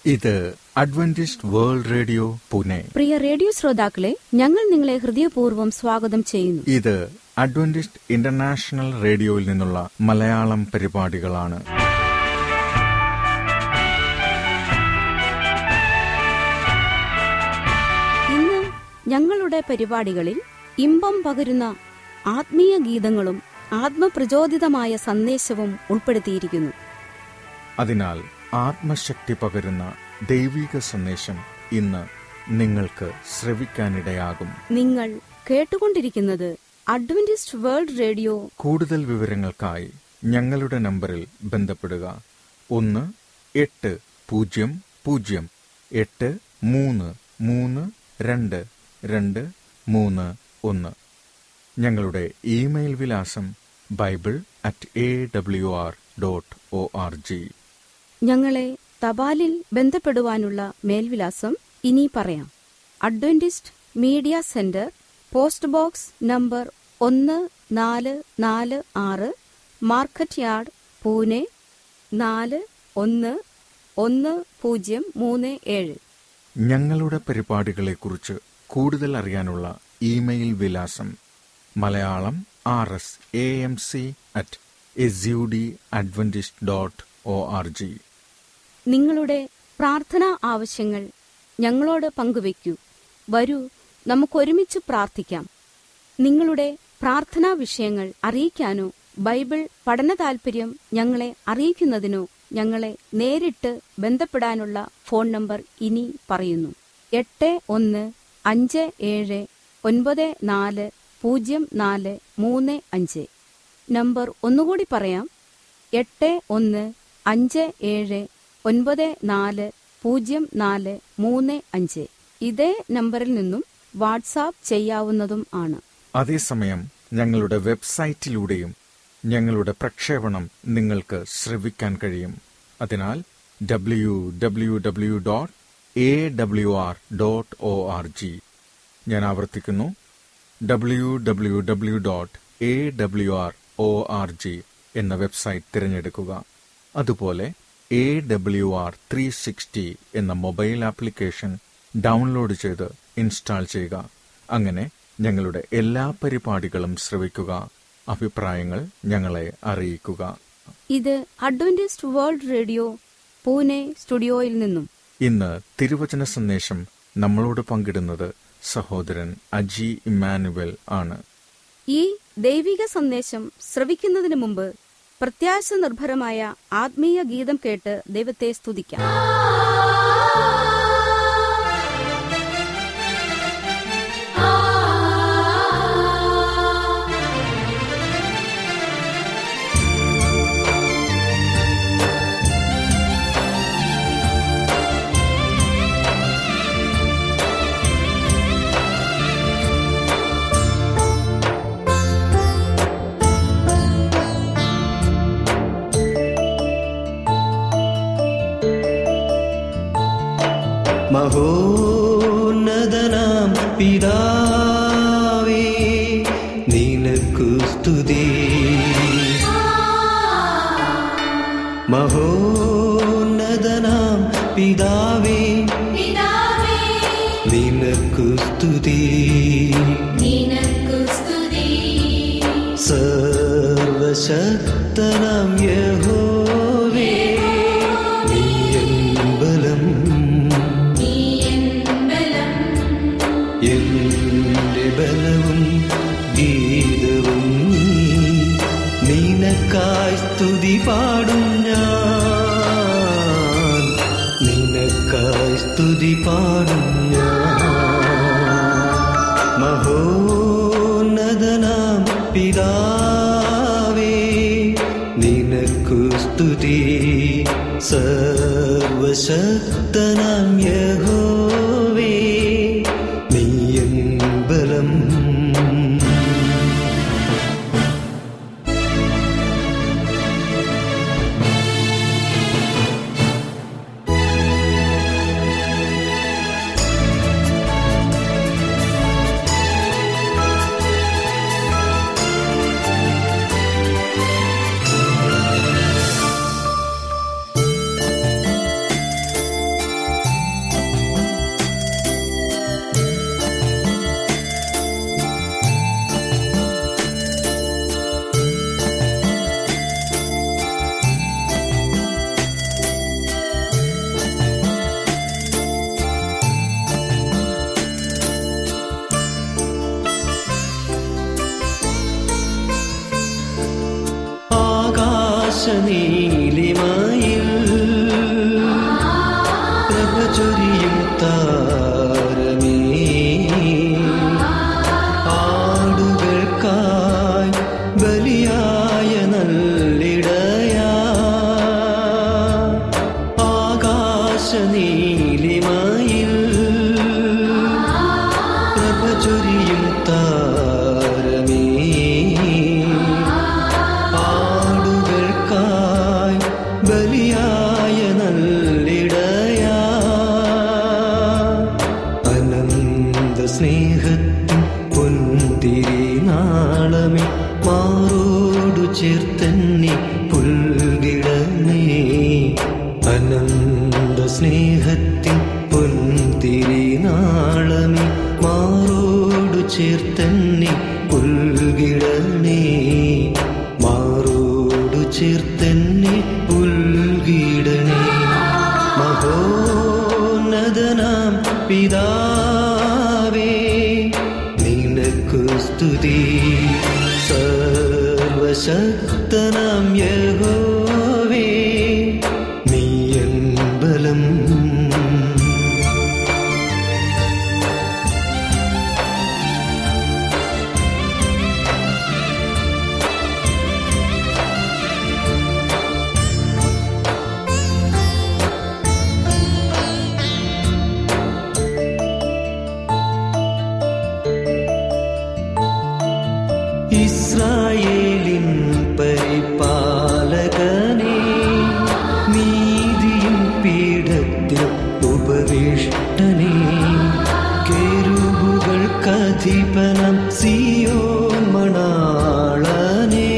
ഇത് Adventist World Radio Pune പ്രിയ radio ശ്രോതാക്കളെ ഞങ്ങൾ നിങ്ങളെ ഹൃദയപൂർവ്വം സ്വാഗതം ചെയ്യുന്നു ഇത് അഡ്വന്റിസ്റ്റ് ഇന്റർനാഷണൽ റേഡിയോയിൽ നിന്നുള്ള മലയാളം പരിപാടികളാണ് ഇന്ന് ഞങ്ങളുടെ പരിപാടികളിൽ ഇമ്പം പകരുന്ന ആത്മീയ ഗീതങ്ങളും ആത്മപ്രചോദിതമായ സന്ദേശവും ഉൾപ്പെടുത്തിയിരിക്കുന്നു അതിനാൽ ആത്മശക്തി പകരുന്ന ദൈവിക സന്ദേശം ഇന്ന് നിങ്ങൾക്ക് ശ്രവിക്കാനിടയാകും നിങ്ങൾ കേട്ടുകൊണ്ടിരിക്കുന്നത് അഡ്വന്റിസ്റ്റ് വേൾഡ് റേഡിയോ കൂടുതൽ വിവരങ്ങൾക്കായി ഞങ്ങളുടെ നമ്പറിൽ ബന്ധപ്പെടുക ഒന്ന് എട്ട് പൂജ്യം പൂജ്യം എട്ട് മൂന്ന് മൂന്ന് രണ്ട് രണ്ട് മൂന്ന് ഒന്ന് ഞങ്ങളുടെ ഇമെയിൽ വിലാസം bible at A W R dot O R G ഞങ്ങളെ തപാലിൽ ബന്ധപ്പെടുവാനുള്ള മേൽവിലാസം ഇനി പറയാം Adventist media centre post box number ഒന്ന് നാല് നാല് ആറ് മാർക്കറ്റ് യാർഡ് പൂനെ നാല് ഒന്ന് ഒന്ന് പൂജ്യം മൂന്ന് ഏഴ് ഞങ്ങളുടെ പരിപാടികളെക്കുറിച്ച് കൂടുതൽ അറിയാനുള്ള ഇമെയിൽ വിലാസം Malayalam R S A M C at S U D Adventist dot O R G നിങ്ങളുടെ പ്രാർത്ഥനാ ആവശ്യങ്ങൾ ഞങ്ങളോട് പങ്കുവയ്ക്കൂ വരൂ നമുക്കൊരുമിച്ച് പ്രാർത്ഥിക്കാം നിങ്ങളുടെ പ്രാർത്ഥനാ വിഷയങ്ങൾ അറിയിക്കാനോ ബൈബിൾ പഠന താൽപര്യം ഞങ്ങളെ അറിയിക്കുന്നതിനോ ഞങ്ങളെ നേരിട്ട് ബന്ധപ്പെടാനുള്ള ഫോൺ നമ്പർ ഇനി പറയുന്നു എട്ട് ഒന്ന് അഞ്ച് ഏഴ് ഒൻപത് നാല് പൂജ്യം നാല് മൂന്ന് അഞ്ച് നമ്പർ ഒന്നുകൂടി പറയാം എട്ട് ഒന്ന് അഞ്ച് ഏഴ് ഒൻപത് നാല് പൂജ്യം നാല് മൂന്ന് അഞ്ച് ഇതേ നമ്പറിൽ നിന്നും വാട്സാപ്പ് ചെയ്യാവുന്നതും ആണ് അതേസമയം ഞങ്ങളുടെ വെബ്സൈറ്റിലൂടെയും ഞങ്ങളുടെ പ്രക്ഷേപണം നിങ്ങൾക്ക് ശ്രവിക്കാൻ കഴിയും അതിനാൽ W W W dot A W R dot O R G ഞാൻ ആവർത്തിക്കുന്നു W W W dot A W R O R G എന്ന വെബ്സൈറ്റ് തിരഞ്ഞെടുക്കുക അതുപോലെ A W R three sixty എന്ന മൊബൈൽ ആപ്ലിക്കേഷൻ ഡൗൺലോഡ് ചെയ്ത് ഇൻസ്റ്റാൾ ചെയ്യുക അങ്ങനെ ഞങ്ങളുടെ എല്ലാ പരിപാടികളും ശ്രവിക്കുക അഭിപ്രായങ്ങൾ ഞങ്ങളെ അറിയിക്കുക ഇത് അഡ്വന്റിസ്റ്റ് വേൾഡ് റേഡിയോ പൂനെ സ്റ്റുഡിയോയിൽ നിന്നും ഇന്ന് തിരുവചന സന്ദേശം നമ്മളോട് പങ്കിടുന്നത് സഹോദരൻ അജി ഇമ്മാനുവൽ ആണ് ഈ ദൈവിക സന്ദേശം ശ്രവിക്കുന്നതിന് മുമ്പ് പ്രത്യാശ നിർഭരമായ ആത്മീയ ഗീതം കേട്ട് ദൈവത്തെ സ്തുതിക്കാം മഹോന്നതനാം പിതാവേ നിനക്കു സ്തുതി മഹോന്നതനാം പിതാവേ നിനക്കു സ്തുതി സർവശക്തനാം യഹോവേ നീ എൻ ബലം എന്റെ ബലവും ഗീതവും നീ നിനക്കായി സ്തുതി പാടും ഞാൻ നിനക്കായി സ്തുതി പാടും ഞാൻ മഹോന്നതനാം പിതാവേ നിനക്കു സ്തുതി സർവശക്തനാം യഹോവേ നീ എൻ ബലം ആകാശനീലിമയിൽ പ്രഭ ചൊരിയും താരമേ ആടുകൾക്കായി ബലിയായ നല്ലിടയാ ആകാശനീലിമയിൽ പ്രഭ ചൊരിയും താരമേ ആടുകൾക്കായി ബലിയായ നല്ലിടയാ അനന്ത സ്നേഹത്തിൻ പൊന്തിരി നാളമേ മാറോടു ചേർത്തന്നെ പുൽകിടമേ അനന്ത സ്നേഹത്തിൻ പൊന്തിരി നാളമേ മാറോടു ചേർത്തന്നെ പുൽകിടണേ മാറോടു ചേർത്തന്നെ പുൽകിടണേ മഹോന്നതനാം പിതാവേ നിനക്കു സ്തുതി സർവശക്തനാം യഹോവേ നീയൻ ബലം ഇസ്രായേലിൻ പരിപാലകനെ നീതിയും പീഠത്തിൽ ഉപവിഷ്ടനെ കെരുബുകൾക്കധിപനം സിയോൻ മണാളനെ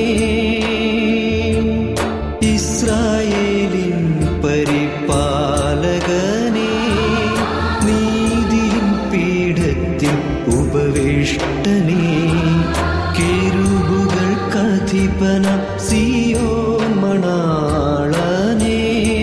ഇസ്രായേലിൻ പരിപാലകനെ നീതിയും പീഠത്തിൽ ഉപവിഷ്ടനെ കെരുബുകൾക്കധിപന സിയോൻ മണാളനെ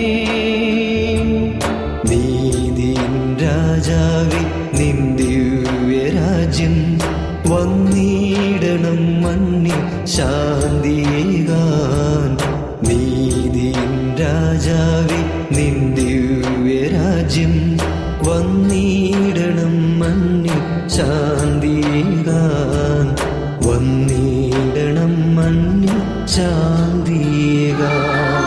നീതിൻ രാജാവി നിന്ദിവ്യരാജ്യം വന്നിടണം മണ്ണിൽ ശാന്തിയേകാൻ നീതിൻ രാജാവി നിന്ദിവ്യരാജ്യം വന്നിടണം മണ്ണിൽ ശാന്തിയേകാൻ വന്നിടണം മണ്ണിൽ ശാന്തിയേകാൻ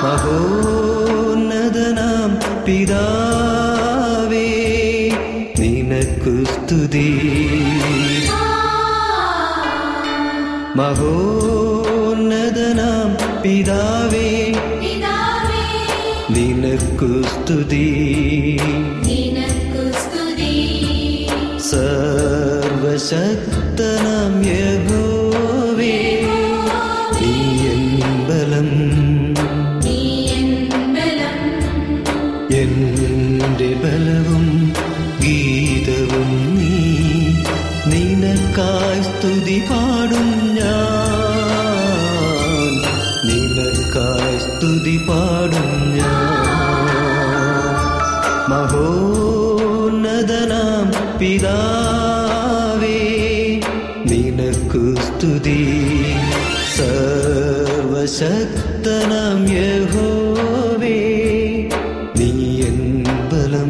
മഹോന്നതനാം പിതാവേ നിനക്കു സ്തുതി മഹോന്നതനാം പിതാവേ നിനക്കു സ്തുതി സർവശക്തനാം യഹോവേ നീയൻ ബലം എന്റെ ബലവും ഗീതവും നീ നിനക്കായി സ്തുതി പാടും ഞാൻ നിനക്കായി സ്തുതി പാടും ഞാൻ മഹോന്നതനാം പിതാവേ നിനക്കു സ്തുതി സർവശക്തനാം യഹോവേ നീയൻ ബലം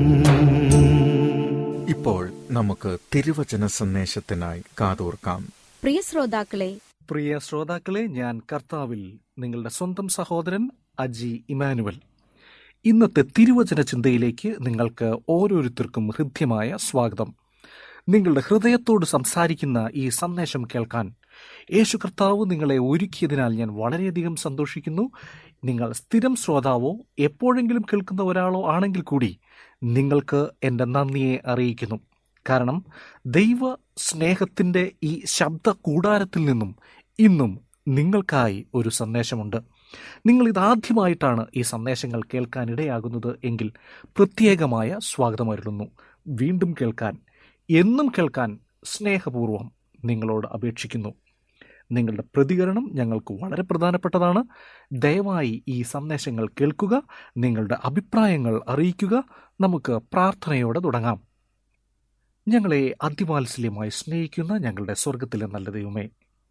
ഇപ്പോൾ നമുക്ക് തിരുവചന സന്ദേശത്തിനായി കാതോർക്കാം പ്രിയ ശ്രോതാക്കളെ പ്രിയ ശ്രോതാക്കളെ ഞാൻ കർത്താവിൽ നിങ്ങളുടെ സ്വന്തം സഹോദരൻ അജി ഇമാനുവൽ ഇന്നത്തെ തിരുവചന ചിന്തയിലേക്ക് നിങ്ങൾക്ക് ഓരോരുത്തർക്കും ഹൃദ്യമായ സ്വാഗതം നിങ്ങളുടെ ഹൃദയത്തോട് സംസാരിക്കുന്ന ഈ സന്ദേശം കേൾക്കാൻ യേശു കർത്താവ് നിങ്ങളെ ഒരുക്കിയതിനാൽ ഞാൻ വളരെയധികം സന്തോഷിക്കുന്നു നിങ്ങൾ സ്ഥിരം ശ്രോതാവോ എപ്പോഴെങ്കിലും കേൾക്കുന്ന ഒരാളോ ആണെങ്കിൽ കൂടി നിങ്ങൾക്ക് എൻ്റെ നന്ദിയെ അറിയിക്കുന്നു കാരണം ദൈവ സ്നേഹത്തിൻ്റെ ഈ ശബ്ദ കൂടാരത്തിൽ നിന്നും ഇന്നും നിങ്ങൾക്കായി ഒരു സന്ദേശമുണ്ട് നിങ്ങൾ ഇതാദ്യമായിട്ടാണ് ഈ സന്ദേശങ്ങൾ കേൾക്കാൻ ഇടയാകുന്നത് എങ്കിൽ പ്രത്യേകമായ സ്വാഗതമരുളുന്നു വീണ്ടും കേൾക്കാൻ എന്നും കേൾക്കാൻ സ്നേഹപൂർവ്വം നിങ്ങളോട് അപേക്ഷിക്കുന്നു നിങ്ങളുടെ പ്രതികരണം ഞങ്ങൾക്ക് വളരെ പ്രധാനപ്പെട്ടതാണ് ദയവായി ഈ സന്ദേശങ്ങൾ കേൾക്കുക നിങ്ങളുടെ അഭിപ്രായങ്ങൾ അറിയിക്കുക നമുക്ക് പ്രാർത്ഥനയോടെ തുടങ്ങാം ഞങ്ങളെ അതിവാത്സല്യമായി സ്നേഹിക്കുന്ന ഞങ്ങളുടെ സ്വർഗത്തിലെ നല്ല ദൈവമേ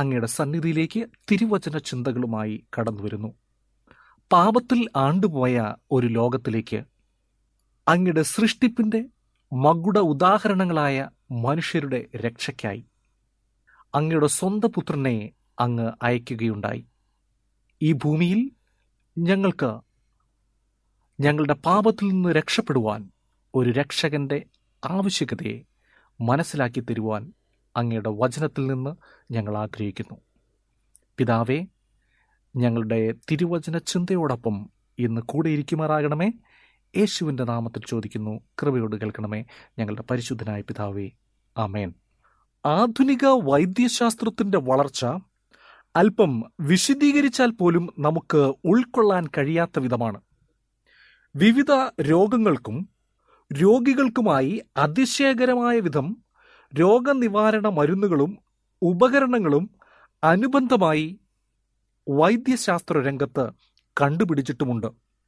അങ്ങയുടെ സന്നിധിയിലേക്ക് തിരുവചന ചിന്തകളുമായി കടന്നു വരുന്നു പാപത്തിൽ ആണ്ടുപോയ ഒരു ലോകത്തിലേക്ക് അങ്ങയുടെ സൃഷ്ടിപ്പിന്റെ മകുട ഉദാഹരണങ്ങളായ മനുഷ്യരുടെ രക്ഷയ്ക്കായി അങ്ങയുടെ സ്വന്തം പുത്രനെ അങ്ങ് അയക്കുകയുണ്ടായി ഈ ഭൂമിയിൽ ഞങ്ങൾക്ക് ഞങ്ങളുടെ പാപത്തിൽ നിന്ന് രക്ഷപ്പെടുവാൻ ഒരു രക്ഷകന്റെ ആവശ്യകതയെ മനസ്സിലാക്കി തരുവാൻ അങ്ങയുടെ വചനത്തിൽ നിന്ന് ഞങ്ങൾ ആഗ്രഹിക്കുന്നു പിതാവേ ഞങ്ങളുടെ തിരുവചന ചിന്തയോടൊപ്പം ഇന്ന് കൂടെ ഇരിക്കുമാറാകണമേ യേശുവിൻ്റെ നാമത്തിൽ ചോദിക്കുന്നു കൃപയോട് കേൾക്കണമേ ഞങ്ങളുടെ പരിശുദ്ധനായ പിതാവേ ആമേൻ ആധുനിക വൈദ്യശാസ്ത്രത്തിന്റെ വളർച്ച അല്പം വിശദീകരിച്ചാൽ പോലും നമുക്ക് ഉൾക്കൊള്ളാൻ കഴിയാത്ത വിധമാണ് വിവിധ രോഗങ്ങൾക്കും രോഗികൾക്കുമായി അതിശയകരമായ വിധം രോഗനിവാരണ മരുന്നുകളും ഉപകരണങ്ങളും അനുബന്ധമായി വൈദ്യശാസ്ത്ര രംഗത്ത് കണ്ടുപിടിച്ചിട്ടുമുണ്ട്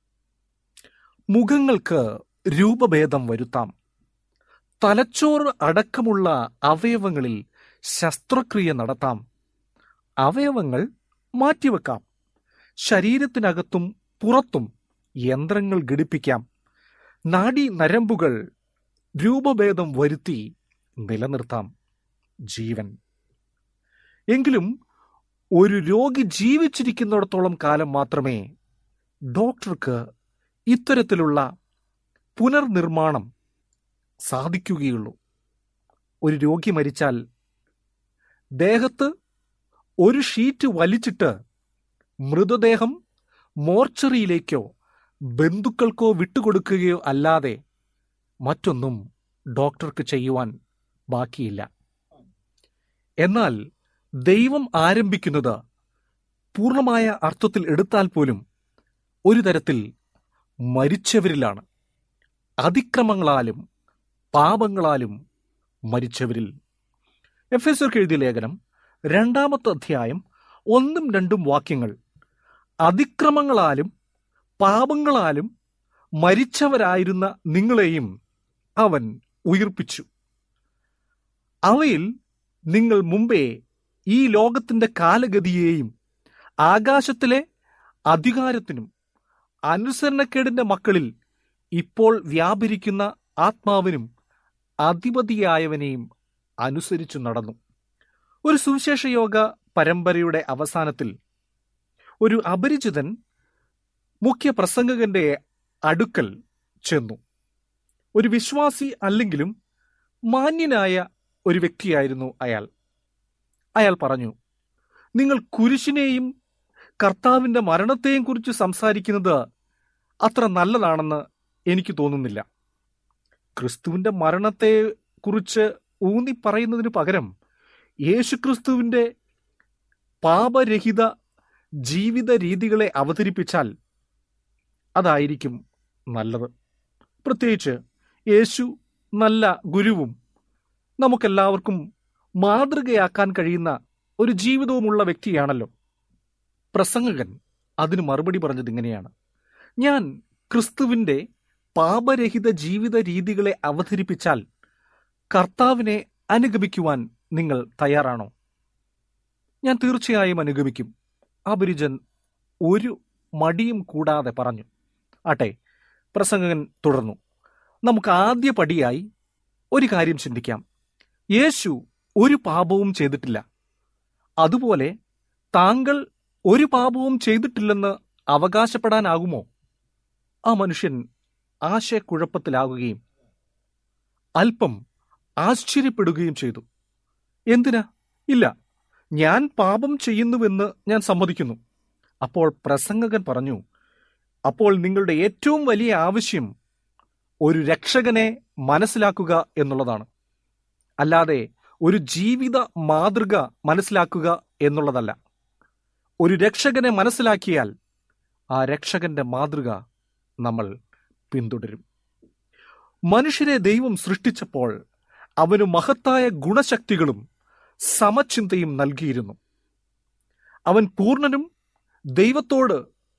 മുഖങ്ങൾക്ക് രൂപഭേദം വരുത്താം തലച്ചോറ് അടക്കമുള്ള അവയവങ്ങളിൽ ശസ്ത്രക്രിയ നടത്താം അവയവങ്ങൾ മാറ്റിവെക്കാം ശരീരത്തിനകത്തും പുറത്തും യന്ത്രങ്ങൾ ഘടിപ്പിക്കാം നാഡീ നരമ്പുകൾ രൂപഭേദം വരുത്തി നിലനിർത്താം ജീവൻ എങ്കിലും ഒരു രോഗി ജീവിച്ചിരിക്കുന്നിടത്തോളം കാലം മാത്രമേ ഡോക്ടർക്ക് ഇത്തരത്തിലുള്ള പുനർനിർമ്മാണം സാധിക്കുകയുള്ളൂ ഒരു രോഗി മരിച്ചാൽ ദേഹത്ത് ഒരു ഷീറ്റ് വലിച്ചിട്ട് മൃതദേഹം മോർച്ചറിയിലേക്കോ ബന്ധുക്കൾക്കോ വിട്ടുകൊടുക്കുകയോ അല്ലാതെ മറ്റൊന്നും ഡോക്ടർക്ക് ചെയ്യുവാൻ ബാക്കിയില്ല എന്നാൽ ദൈവം ആരംഭിക്കുന്നത് പൂർണ്ണമായ അർത്ഥത്തിൽ എടുത്താൽ പോലും ഒരു തരത്തിൽ മരിച്ചവരിലാണ് അതിക്രമങ്ങളാലും പാപങ്ങളാലും മരിച്ചവരിൽ എഫ് എസ് എഴുതിയ ലേഖനം രണ്ടാമത്തെ അധ്യായം ഒന്നും രണ്ടും വാക്യങ്ങൾ അതിക്രമങ്ങളാലും പാപങ്ങളാലും മരിച്ചവരായിരുന്ന നിങ്ങളെയും അവൻ ഉയിർപ്പിച്ചു അവയിൽ നിങ്ങൾ മുമ്പേ ഈ ലോകത്തിന്റെ കാലഗതിയെയും ആകാശത്തിലെ അധികാരത്തിനും അനുസരണക്കേടിന്റെ മക്കളിൽ ഇപ്പോൾ വ്യാപരിക്കുന്ന ആത്മാവിനും അധിപതിയായവനെയും അനുസരിച്ചു നടന്നു ഒരു സുവിശേഷ യോഗ പരമ്പരയുടെ അവസാനത്തിൽ ഒരു അപരിചിതൻ മുഖ്യ പ്രസംഗകന്റെ അടുക്കൽ ചെന്നു ഒരു വിശ്വാസി അല്ലെങ്കിലും മാന്യനായ ഒരു വ്യക്തിയായിരുന്നു അയാൾ അയാൾ പറഞ്ഞു നിങ്ങൾ കുരിശിനെയും കർത്താവിന്റെ മരണത്തെയും കുറിച്ച് സംസാരിക്കുന്നത് അത്ര നല്ലതാണെന്ന് എനിക്ക് തോന്നുന്നില്ല ക്രിസ്തുവിന്റെ മരണത്തെ കുറിച്ച് ഊന്നി പറയുന്നതിന് പകരം യേശുക്രിസ്തുവിന്റെ പാപരഹിത ജീവിത രീതികളെ അവതരിപ്പിച്ചാൽ അതായിരിക്കും നല്ലത് പ്രത്യേകിച്ച് യേശു നല്ല ഗുരുവും നമുക്കെല്ലാവർക്കും മാതൃകയാക്കാൻ കഴിയുന്ന ഒരു ജീവിതവുമുള്ള വ്യക്തിയാണല്ലോ പ്രസംഗകൻ അതിന് മറുപടി പറഞ്ഞത് ഇങ്ങനെയാണ് ഞാൻ ക്രിസ്തുവിന്റെ പാപരഹിത ജീവിത രീതികളെ അവതരിപ്പിച്ചാൽ കർത്താവിനെ അനുഗമിക്കുവാൻ നിങ്ങൾ തയ്യാറാണോ ഞാൻ തീർച്ചയായും അനുഗമിക്കും അപരിജൻ ഒരു മടിയും കൂടാതെ പറഞ്ഞു ആട്ടെ പ്രസംഗകൻ തുടർന്നു നമുക്ക് ആദ്യ പടിയായി ഒരു കാര്യം ചിന്തിക്കാം യേശു ഒരു പാപവും ചെയ്തിട്ടില്ല അതുപോലെ താങ്കൾ ഒരു പാപവും ചെയ്തിട്ടില്ലെന്ന് അവകാശപ്പെടാനാകുമോ ആ മനുഷ്യൻ ആശയക്കുഴപ്പത്തിലാകുകയും അല്പം ആശ്ചര്യപ്പെടുകയും ചെയ്തു എന്തിനാ ഇല്ല ഞാൻ പാപം ചെയ്യുന്നുവെന്ന് ഞാൻ സമ്മതിക്കുന്നു അപ്പോൾ പ്രസംഗകൻ പറഞ്ഞു അപ്പോൾ നിങ്ങളുടെ ഏറ്റവും വലിയ ആവശ്യം ഒരു രക്ഷകനെ മനസ്സിലാക്കുക എന്നുള്ളതാണ് അല്ലാതെ ഒരു ജീവിത മാതൃക മനസ്സിലാക്കുക എന്നുള്ളതല്ല ഒരു രക്ഷകനെ മനസ്സിലാക്കിയാൽ ആ രക്ഷകന്റെ മാതൃക നമ്മൾ പിന്തുടരും മനുഷ്യരെ ദൈവം സൃഷ്ടിച്ചപ്പോൾ അവന് മഹത്തായ ഗുണശക്തികളും സമചിന്തയും നൽകിയിരുന്നു അവൻ പൂർണ്ണനും ദൈവത്തോട്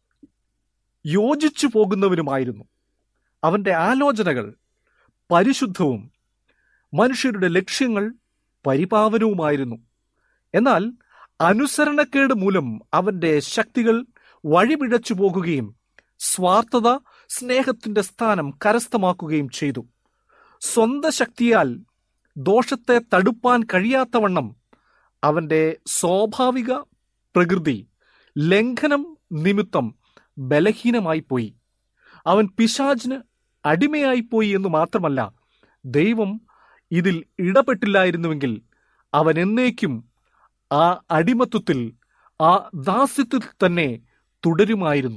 യോജിച്ചു പോകുന്നവനുമായിരുന്നു അവന്റെ ആലോചനകൾ പരിശുദ്ധവും മനുഷ്യരുടെ ലക്ഷ്യങ്ങൾ പരിപാവനവുമായിരുന്നു എന്നാൽ അനുസരണക്കേട് മൂലം അവന്റെ ശക്തികൾ വഴിപിഴച്ചു പോകുകയും സ്വാർത്ഥത സ്നേഹത്തിന്റെ സ്ഥാനം കരസ്ഥമാക്കുകയും ചെയ്തു സ്വന്തം ശക്തിയാൽ ദോഷത്തെ തടുപ്പാൻ കഴിയാത്തവണ്ണം അവന്റെ സ്വാഭാവിക പ്രകൃതി ലംഘനം നിമിത്തം ബലഹീനമായി പോയി അവൻ പിശാചിന് അടിമയായിപ്പോയി എന്ന് മാത്രമല്ല ദൈവം ഇതിൽ ഇടപെട്ടില്ലായിരുന്നുവെങ്കിൽ അവൻ എന്നേക്കും ആ അടിമത്വത്തിൽ ആ ദാസ്യത്തിൽ തന്നെ തുടരുമായിരുന്നു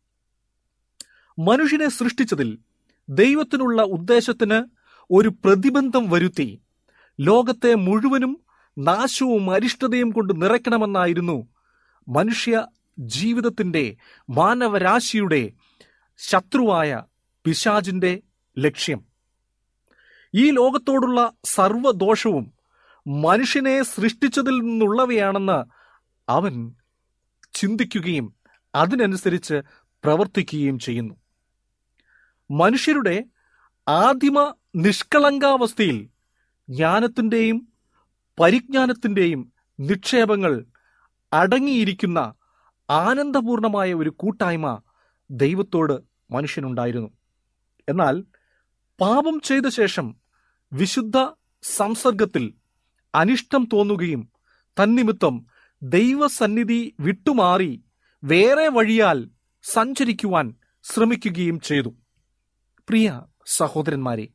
മനുഷ്യനെ സൃഷ്ടിച്ചതിൽ ദൈവത്തിനുള്ള ഉദ്ദേശത്തിന് ഒരു പ്രതിബന്ധം വരുത്തി ലോകത്തെ മുഴുവനും നാശവും അരിഷ്ടതയും കൊണ്ട് നിറയ്ക്കണമെന്നായിരുന്നു മനുഷ്യ ജീവിതത്തിന്റെ മാനവരാശിയുടെ ശത്രുവായ പിശാജിന്റെ ലക്ഷ്യം ഈ ലോകത്തോടുള്ള സർവദോഷവും മനുഷ്യനെ സൃഷ്ടിച്ചതിൽ നിന്നുള്ളവയാണെന്ന് അവൻ ചിന്തിക്കുകയും അതിനനുസരിച്ച് പ്രവർത്തിക്കുകയും ചെയ്യുന്നു മനുഷ്യരുടെ ആദിമ നിഷ്കളങ്കാവസ്ഥയിൽ ജ്ഞാനത്തിൻ്റെയും പരിജ്ഞാനത്തിൻ്റെയും നിക്ഷേപങ്ങൾ അടങ്ങിയിരിക്കുന്ന ആനന്ദപൂർണമായ ഒരു കൂട്ടായ്മ ദൈവത്തോട് മനുഷ്യനുണ്ടായിരുന്നു എന്നാൽ പാപം ചെയ്ത ശേഷം വിശുദ്ധ സംസർഗത്തിൽ അനിഷ്ടം തോന്നുകയും തന്നിമിത്തം ദൈവസന്നിധി വിട്ടുമാറി വേറെ വഴിയാൽ സഞ്ചരിക്കുവാൻ ശ്രമിക്കുകയും ചെയ്തു പ്രിയ സഹോദരന്മാരെ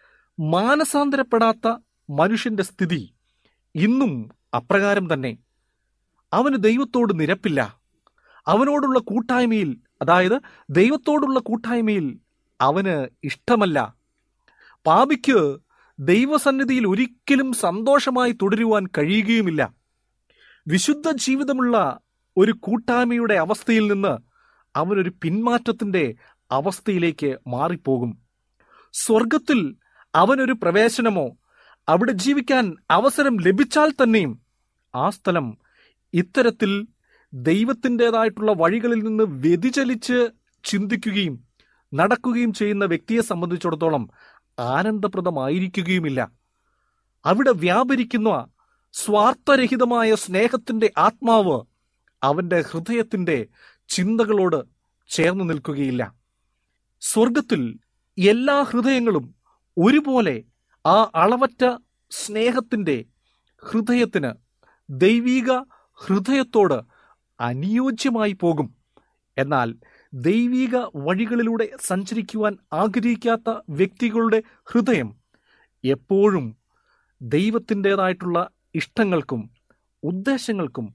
മാനസാന്തരപ്പെടാത്ത മനുഷ്യന്റെ സ്ഥിതി ഇന്നും അപ്രകാരം തന്നെ അവന് ദൈവത്തോട് നിരപ്പില്ല അവനോടുള്ള കൂട്ടായ്മയിൽ അതായത് ദൈവത്തോടുള്ള കൂട്ടായ്മയിൽ അവന് ഇഷ്ടമല്ല പാപിക്ക് ദൈവസന്നിധിയിൽ ഒരിക്കലും സന്തോഷമായി തുടരുവാൻ കഴിയുകയുമില്ല വിശുദ്ധ ജീവിതമുള്ള ഒരു കൂട്ടായ്മയുടെ അവസ്ഥയിൽ നിന്ന് അവനൊരു പിന്മാറ്റത്തിന്റെ അവസ്ഥയിലേക്ക് മാറിപ്പോകും സ്വർഗത്തിൽ അവനൊരു പ്രവേശനമോ അവിടെ ജീവിക്കാൻ അവസരം ലഭിച്ചാൽ തന്നെയും ആ സ്ഥലം ഇത്തരത്തിൽ ദൈവത്തിൻ്റെതായിട്ടുള്ള വഴികളിൽ നിന്ന് വ്യതിചലിച്ച് ചിന്തിക്കുകയും നടക്കുകയും ചെയ്യുന്ന വ്യക്തിയെ സംബന്ധിച്ചിടത്തോളം ആനന്ദപ്രദമായിരിക്കുകയുമില്ല അവിടെ വ്യാപരിക്കുന്ന സ്വാർത്ഥരഹിതമായ സ്നേഹത്തിന്റെ ആത്മാവ് അവന്റെ ഹൃദയത്തിന്റെ ചിന്തകളോട് ചേർന്ന് നിൽക്കുകയില്ല സ്വർഗത്തിൽ എല്ലാ ഹൃദയങ്ങളും ഒരുപോലെ ആ അളവറ്റ സ്നേഹത്തിന്റെ ഹൃദയത്തിന് ദൈവീക ഹൃദയത്തോട് അനുയോജ്യമായി പോകും എന്നാൽ ദൈവീക വഴികളിലൂടെ സഞ്ചരിക്കുവാൻ ആഗ്രഹിക്കാത്ത വ്യക്തികളുടെ ഹൃദയം എപ്പോഴും ദൈവത്തിൻ്റെതായിട്ടുള്ള ഇഷ്ടങ്ങൾക്കും ഉദ്ദേശങ്ങൾക്കും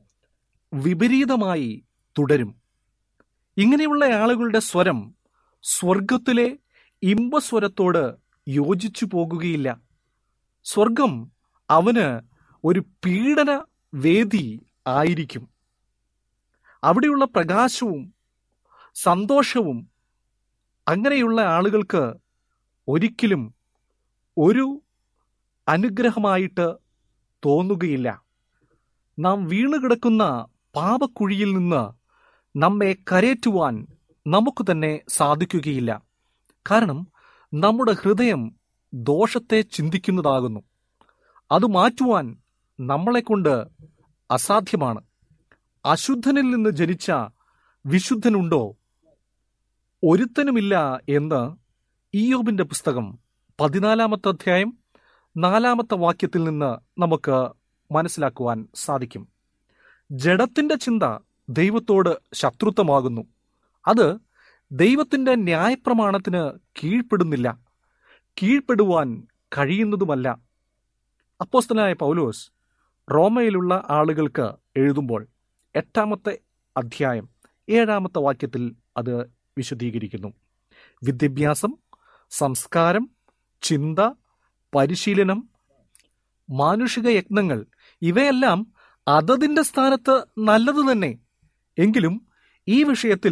വിപരീതമായി തുടരും ഇങ്ങനെയുള്ള ആളുകളുടെ സ്വരം സ്വർഗത്തിലെ ഇമ്പസ്വരത്തോട് യോജിച്ചു പോകുകയില്ല സ്വർഗം അവന് ഒരു പീഡന വേദി ആയിരിക്കും അവിടെയുള്ള പ്രകാശവും സന്തോഷവും അങ്ങനെയുള്ള ആളുകൾക്ക് ഒരിക്കലും ഒരു അനുഗ്രഹമായിട്ട് തോന്നുകയില്ല നാം വീണുകിടക്കുന്ന പാപക്കുഴിയിൽ നിന്ന് നമ്മെ കരേറ്റുവാൻ നമുക്ക് തന്നെ സാധിക്കുകയില്ല കാരണം നമ്മുടെ ഹൃദയം ദോഷത്തെ ചിന്തിക്കുന്നതാകുന്നു അത് മാറ്റുവാൻ നമ്മളെക്കൊണ്ട് അസാധ്യമാണ് അശുദ്ധനിൽ നിന്ന് ജനിച്ച വിശുദ്ധനുണ്ടോ ഒരുത്തനുമില്ല എന്ന് ഇയോബിന്റെ പുസ്തകം പതിനാലാമത്തെ അധ്യായം നാലാമത്തെ വാക്യത്തിൽ നിന്ന് നമുക്ക് മനസ്സിലാക്കുവാൻ സാധിക്കും ജഡത്തിന്റെ ചിന്ത ദൈവത്തോട് ശത്രുത്വമാകുന്നു അത് ദൈവത്തിന്റെ ന്യായപ്രമാണത്തിന് കീഴ്പ്പെടുന്നില്ല കീഴ്പ്പെടുവാൻ കഴിയുന്നതുമല്ല അപ്പോസ്തനായ പൗലോസ് റോമയിലുള്ള ആളുകൾക്ക് എഴുതുമ്പോൾ എട്ടാമത്തെ അധ്യായം ഏഴാമത്തെ വാക്യത്തിൽ അത് വിശദീകരിക്കുന്നു വിദ്യാഭ്യാസം സംസ്കാരം ചിന്ത പരിശീലനം മാനുഷിക യത്നങ്ങൾ ഇവയെല്ലാം അതതിന്റെ സ്ഥാനത്ത് നല്ലത് തന്നെ എങ്കിലും ഈ വിഷയത്തിൽ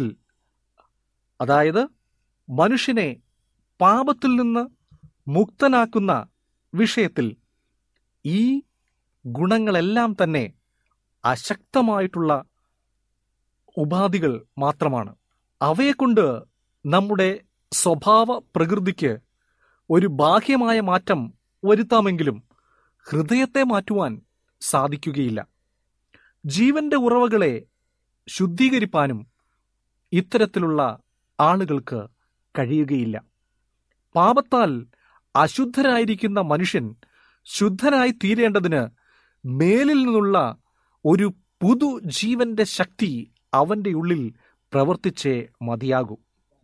അതായത് മനുഷ്യനെ പാപത്തിൽ നിന്ന് മുക്തനാക്കുന്ന വിഷയത്തിൽ ഈ ഗുണങ്ങളെല്ലാം തന്നെ അശക്തമായിട്ടുള്ള ഉപാധികൾ മാത്രമാണ് അവയെക്കൊണ്ട് നമ്മുടെ സ്വഭാവ പ്രകൃതിക്ക് ഒരു ബാഹ്യമായ മാറ്റം വരുത്താമെങ്കിലും ഹൃദയത്തെ മാറ്റുവാൻ സാധിക്കുകയില്ല ജീവന്റെ ഉറവകളെ ശുദ്ധീകരിപ്പാനും ഇത്തരത്തിലുള്ള ആളുകൾക്ക് കഴിയുകയില്ല പാപത്താൽ അശുദ്ധരായിരിക്കുന്ന മനുഷ്യൻ ശുദ്ധനായി തീരേണ്ടതിന് മേലിൽ നിന്നുള്ള ഒരു പുതു ജീവന്റെ ശക്തി അവന്റെ ഉള്ളിൽ പ്രവർത്തിച്ചേ മതിയാകൂ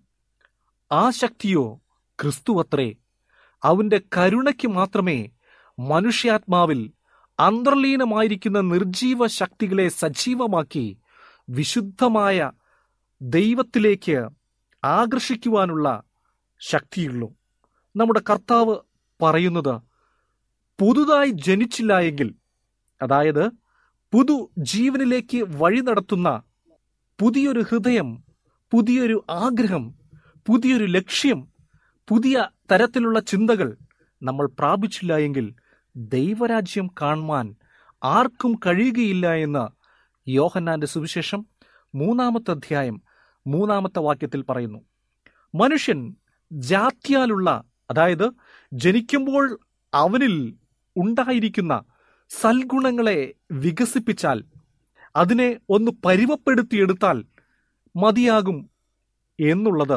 ആ ശക്തിയോ ക്രിസ്തുവത്രേ അവന്റെ കരുണയ്ക്ക് മാത്രമേ മനുഷ്യാത്മാവിൽ അന്തർലീനമായിരിക്കുന്ന നിർജീവ ശക്തികളെ സജീവമാക്കി വിശുദ്ധമായ ദൈവത്തിലേക്ക് ആകർഷിക്കുവാനുള്ള ശക്തിയുള്ളൂ നമ്മുടെ കർത്താവ് പറയുന്നത് പുതുതായി ജനിച്ചില്ല എങ്കിൽ അതായത് പുതു ജീവനിലേക്ക് വഴി നടത്തുന്ന പുതിയൊരു ഹൃദയം പുതിയൊരു ആഗ്രഹം പുതിയൊരു ലക്ഷ്യം പുതിയ തരത്തിലുള്ള ചിന്തകൾ നമ്മൾ പ്രാപിച്ചില്ല എങ്കിൽ ദൈവരാജ്യം കാണുവാൻ ആർക്കും കഴിയുകയില്ല എന്ന് യോഹന്നാന്റെ സുവിശേഷം മൂന്നാമത്തെ അധ്യായം മൂന്നാമത്തെ വാക്യത്തിൽ പറയുന്നു മനുഷ്യൻ ജാത്യാലുള്ള അതായത് ജനിക്കുമ്പോൾ അവനിൽ ഉണ്ടായിരിക്കുന്ന സൽഗുണങ്ങളെ വികസിപ്പിച്ചാൽ അതിനെ ഒന്ന് പരിവപ്പെടുത്തിയെടുത്താൽ മതിയാകും എന്നുള്ളത്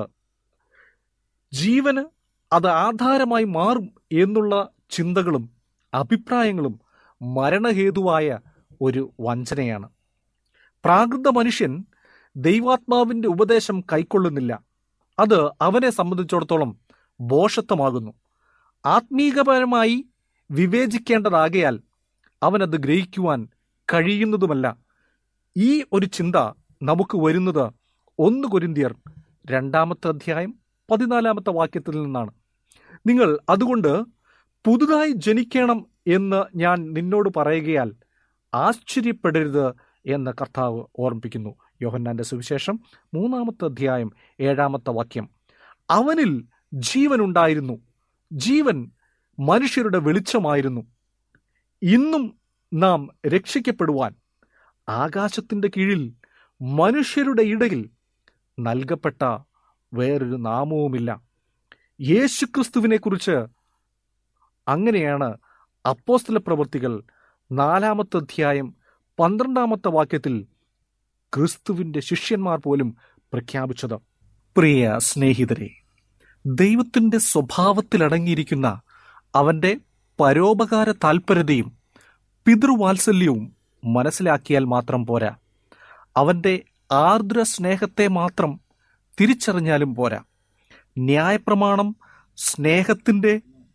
ജീവന് അത് ആധാരമായി മാറും എന്നുള്ള ചിന്തകളും അഭിപ്രായങ്ങളും മരണഹേതുവായ ഒരു വഞ്ചനയാണ് പ്രാകൃത മനുഷ്യൻ ദൈവാത്മാവിന്റെ ഉപദേശം കൈക്കൊള്ളുന്നില്ല അത് അവനെ സംബന്ധിച്ചിടത്തോളം ബോഷത്വമാകുന്നു ആത്മീകപരമായി വിവേചിക്കേണ്ടതാകയാൽ അവനത് ഗ്രഹിക്കുവാൻ കഴിയുന്നതുമല്ല ഈ ഒരു ചിന്ത നമുക്ക് വരുന്നത് ഒന്ന് കൊരിന്തിയർ രണ്ടാമത്തെ അധ്യായം പതിനാലാമത്തെ വാക്യത്തിൽ നിന്നാണ് നിങ്ങൾ അതുകൊണ്ട് പുതുതായി ജനിക്കണം എന്ന് ഞാൻ നിന്നോട് പറയുകയാൽ ആശ്ചര്യപ്പെടരുത് എന്ന് കർത്താവ് ഓർമ്മിപ്പിക്കുന്നു യോഹന്നാന്റെ സുവിശേഷം മൂന്നാമത്തെ അധ്യായം ഏഴാമത്തെ വാക്യം അവനിൽ ജീവനുണ്ടായിരുന്നു ജീവൻ മനുഷ്യരുടെ വെളിച്ചമായിരുന്നു ഇന്നും നാം രക്ഷിക്കപ്പെടുവാൻ ആകാശത്തിന്റെ കീഴിൽ മനുഷ്യരുടെ ഇടയിൽ നൽകപ്പെട്ട വേറൊരു നാമവുമില്ല യേശുക്രിസ്തുവിനെ കുറിച്ച് അങ്ങനെയാണ് അപ്പോസ്തല പ്രവൃത്തികൾ നാലാമത്തെ അധ്യായം പന്ത്രണ്ടാമത്തെ വാക്യത്തിൽ ക്രിസ്തുവിന്റെ ശിഷ്യന്മാർ പോലും പ്രഖ്യാപിച്ചത് പ്രിയ സ്നേഹിതരെ ദൈവത്തിന്റെ സ്വഭാവത്തിലടങ്ങിയിരിക്കുന്ന അവന്റെ പരോപകാര താൽപര്യതയും പിതൃവാത്സല്യവും മനസ്സിലാക്കിയാൽ മാത്രം പോരാ അവന്റെ ആർദ്ര സ്നേഹത്തെ മാത്രം തിരിച്ചറിഞ്ഞാലും പോരാ ന്യായപ്രമാണം സ്നേഹത്തിന്റെ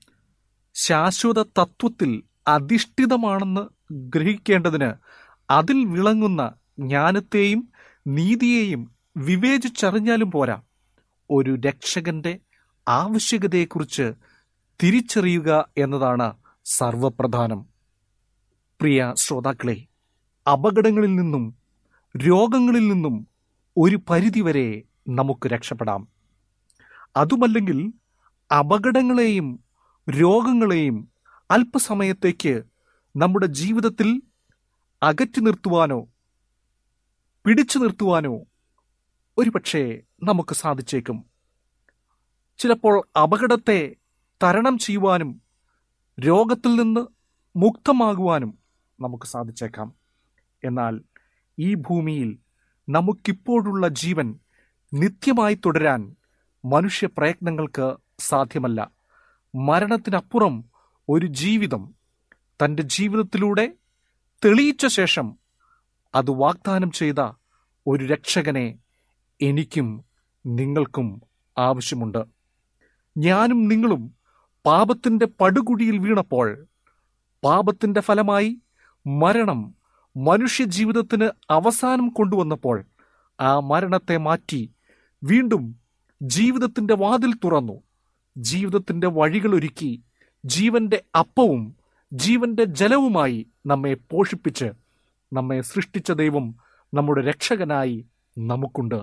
ശാശ്വത തത്വത്തിൽ അധിഷ്ഠിതമാണെന്ന് ഗ്രഹിക്കേണ്ടതിന് അതിൽ വിളങ്ങുന്ന ജ്ഞാനത്തെയും നീതിയെയും വിവേചിച്ചറിഞ്ഞാലും പോരാ ഒരു രക്ഷകന്റെ ആവശ്യകതയെക്കുറിച്ച് തിരിച്ചറിയുക എന്നതാണ് സർവപ്രധാനം പ്രിയ ശ്രോതാക്കളെ അപകടങ്ങളിൽ നിന്നും രോഗങ്ങളിൽ നിന്നും ഒരു പരിധിവരെ നമുക്ക് രക്ഷപ്പെടാം അതുമല്ലെങ്കിൽ അപകടങ്ങളെയും രോഗങ്ങളെയും അല്പസമയത്തേക്ക് നമ്മുടെ ജീവിതത്തിൽ അകറ്റി നിർത്തുവാനോ പിടിച്ചു നിർത്തുവാനോ ഒരുപക്ഷെ നമുക്ക് സാധിച്ചേക്കും ചിലപ്പോൾ അപകടത്തെ തരണം ചെയ്യുവാനും രോഗത്തിൽ നിന്ന് മുക്തമാകുവാനും നമുക്ക് സാധിച്ചേക്കാം എന്നാൽ ഈ ഭൂമിയിൽ നമുക്കിപ്പോഴുള്ള ജീവൻ നിത്യമായി തുടരാൻ മനുഷ്യ പ്രയത്നങ്ങൾക്ക് സാധ്യമല്ല മരണത്തിനപ്പുറം ഒരു ജീവിതം തൻ്റെ ജീവിതത്തിലൂടെ തെളിയിച്ച ശേഷം അത് വാഗ്ദാനം ചെയ്ത ഒരു രക്ഷകനെ എനിക്കും നിങ്ങൾക്കും ആവശ്യമുണ്ട് ഞാനും നിങ്ങളും പാപത്തിന്റെ പടുകുഴിയിൽ വീണപ്പോൾ പാപത്തിന്റെ ഫലമായി മരണം മനുഷ്യ ജീവിതത്തിന് അവസാനം കൊണ്ടുവന്നപ്പോൾ ആ മരണത്തെ മാറ്റി വീണ്ടും ജീവിതത്തിന്റെ വാതിൽ തുറന്നു ജീവിതത്തിന്റെ വഴികളൊരുക്കി ജീവന്റെ അപ്പവും ജീവന്റെ ജലവുമായി നമ്മെ പോഷിപ്പിച്ച് നമ്മെ സൃഷ്ടിച്ച ദൈവം നമ്മുടെ രക്ഷകനായി നമുക്കുണ്ട്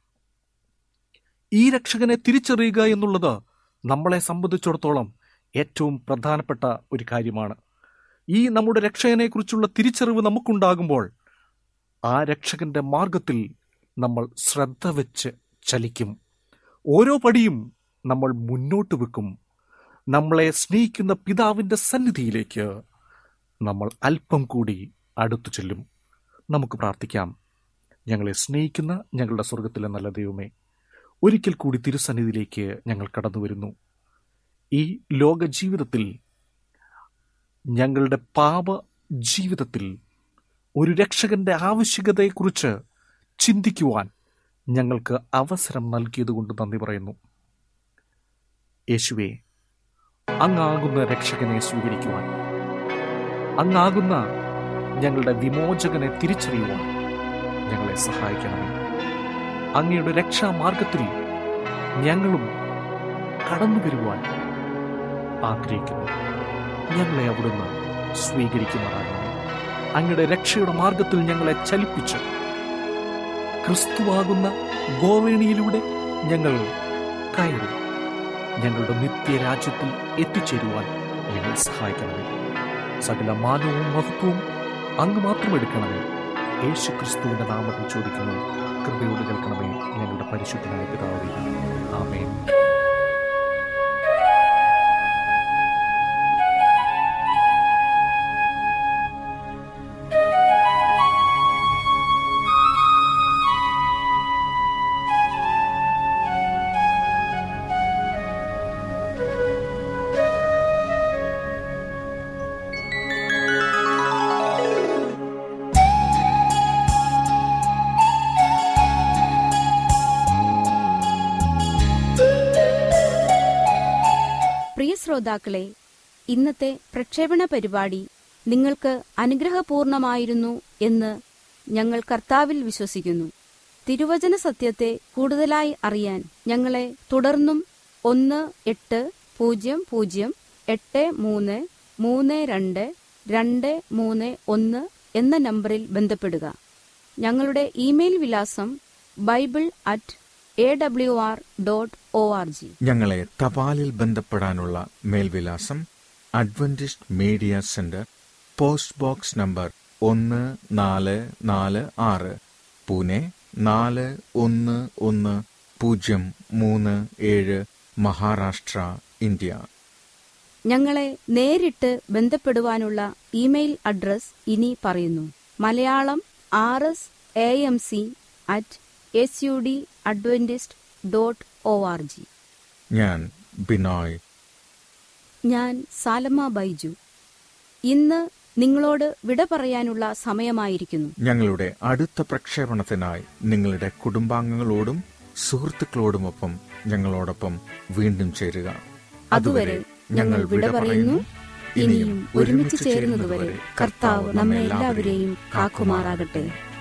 ഈ രക്ഷകനെ തിരിച്ചറിയുക എന്നുള്ളത് നമ്മളെ സംബന്ധിച്ചിടത്തോളം ഏറ്റവും പ്രധാനപ്പെട്ട ഒരു കാര്യമാണ് ഈ നമ്മുടെ രക്ഷകനെക്കുറിച്ചുള്ള തിരിച്ചറിവ് നമുക്കുണ്ടാകുമ്പോൾ ആ രക്ഷകന്റെ മാർഗത്തിൽ നമ്മൾ ശ്രദ്ധ വെച്ച് ചലിക്കും ഓരോ പടിയും നമ്മൾ മുന്നോട്ട് വെക്കും നമ്മളെ സ്നേഹിക്കുന്ന പിതാവിന്റെ സന്നിധിയിലേക്ക് നമ്മൾ അല്പം കൂടി അടുത്തു ചെല്ലും നമുക്ക് പ്രാർത്ഥിക്കാം ഞങ്ങളെ സ്നേഹിക്കുന്ന ഞങ്ങളുടെ സ്വർഗത്തിലെ നല്ല ദൈവമേ ഒരിക്കൽ കൂടി തിരുസന്നിധിയിലേക്ക് ഞങ്ങൾ കടന്നു വരുന്നു ഈ ലോക ജീവിതത്തിൽ ഞങ്ങളുടെ പാപ ജീവിതത്തിൽ ഒരു രക്ഷകന്റെ ആവശ്യകതയെക്കുറിച്ച് ചിന്തിക്കുവാൻ ഞങ്ങൾക്ക് അവസരം നൽകിയതുകൊണ്ട് നന്ദി പറയുന്നു യേശുവെ അങ്ങാകുന്ന രക്ഷകനെ സ്വീകരിക്കുവാൻ അങ്ങാകുന്ന ഞങ്ങളുടെ വിമോചകനെ തിരിച്ചറിയുവാൻ ഞങ്ങളെ സഹായിക്കണമേ അങ്ങയുടെ രക്ഷാമാർഗത്തിൽ ഞങ്ങളും കടന്നു വരുവാൻ ആഗ്രഹിക്കുന്നു ഞങ്ങളെ അവിടുന്ന് സ്വീകരിക്കുമാറാകണമേ അങ്ങയുടെ രക്ഷയുടെ മാർഗത്തിൽ ഞങ്ങളെ ചലിപ്പിച്ച് ക്രിസ്തുവാകുന്ന ഗോവേണിയിലൂടെ ഞങ്ങൾ കയറി ഞങ്ങളുടെ നിത്യരാജ്യത്തിൽ എത്തിച്ചേരുവാൻ ഞങ്ങളെ സഹായിക്കണമേ സകല മാനവും മഹത്വവും അങ്ങ് മാത്രം എടുക്കണമേ യേശു ക്രിസ്തുവിന്റെ നാമത്തിൽ ചോദിക്കുന്നു കൃപയോട് കേൾക്കണമേ ഞങ്ങളുടെ പരിശുദ്ധനായ പിതാവേ ആമേൻ പ്രിയ ശ്രോതാക്കളെ ഇന്നത്തെ പ്രക്ഷേപണ പരിപാടി നിങ്ങൾക്ക് അനുഗ്രഹപൂർണമായിരുന്നു എന്ന് ഞങ്ങൾ കർത്താവിൽ വിശ്വസിക്കുന്നു തിരുവചന സത്യത്തെ കൂടുതലായി അറിയാൻ ഞങ്ങളെ തുടർന്നും ഒന്ന് എട്ട് പൂജ്യം പൂജ്യം എട്ട് മൂന്ന് മൂന്ന് രണ്ട് രണ്ട് മൂന്ന് ഒന്ന് എന്ന നമ്പറിൽ ബന്ധപ്പെടുക ഞങ്ങളുടെ ഇമെയിൽ വിലാസം bible at A W R dot O R G ഞങ്ങളെ തപാലിൽ ബന്ധപ്പെടാനുള്ള മേൽവിലാസം Adventist media centre post box number ഒന്ന് നാല് നാല് ആറ് പൂനെ നാല് ഒന്ന് ഒന്ന് പൂജ്യം മൂന്ന് ഏഴ് മഹാരാഷ്ട്ര ഇന്ത്യ ഞങ്ങളെ നേരിട്ട് ബന്ധപ്പെടുവാനുള്ള ഇമെയിൽ അഡ്രസ് ഇനി പറയുന്നു Malayalam R S A M C at S U D Adventist dot O R G ഞാൻ ബിനോയ് ഞാൻ സാലമ്മ ബൈജു ഇന്ന് നിങ്ങളോട് വിട പറയാനുള്ള സമയമായിരിക്കുന്നു ഞങ്ങളുടെ അടുത്ത പ്രക്ഷേപണത്തിനായി നിങ്ങളുടെ കുടുംബാംഗങ്ങളോടും സുഹൃത്തുക്കളോടുമൊപ്പം ഞങ്ങളോടൊപ്പം വീണ്ടും ചേരുക അതുവരെ ഞങ്ങൾ വിട പറയുന്നു ഇനിയും ഒരുമിച്ച് ചേരുന്നതുവരെ കർത്താവ് നമ്മെ എല്ലാവരെയും കാക്കുമാറാകട്ടെ